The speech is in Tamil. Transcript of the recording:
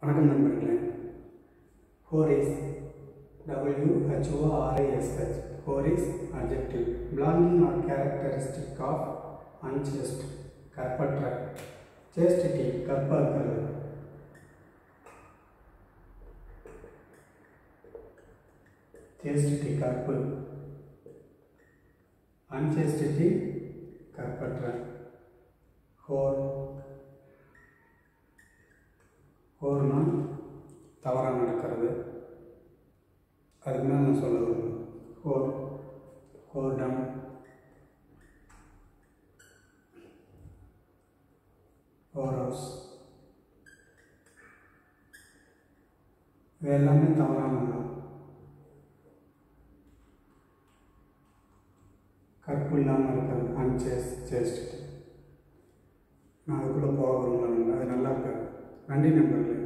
வணக்கம் நண்பர்களே whorish டபிள்யூஹெச்ஓஆர்ஐஎஸ்ஹெச் whorish adjective belonging R characteristic of அன்செஸ்ட் கற்பற்ற chastity கற்பற்கள் chastity கற்பு அன்சேஸ்டிட்டி கற்பற்ற ஹோர் ஹோர்னா தவறாக நடக்கிறது அதுக்கு மேலே நான் சொல்ல விரும்புகிறேன் ஹோர் ஹோர்டம் ஹோர் ஹவுஸ் இது எல்லாமே தவறானது கற்பு இல்லாமல் இருக்கிறது அன்சேஸ் சேஸ்ட் நான் அதுக்குள்ளே போக விரும்பல அது நல்லா இருக்காது நன்றி நண்பர்களே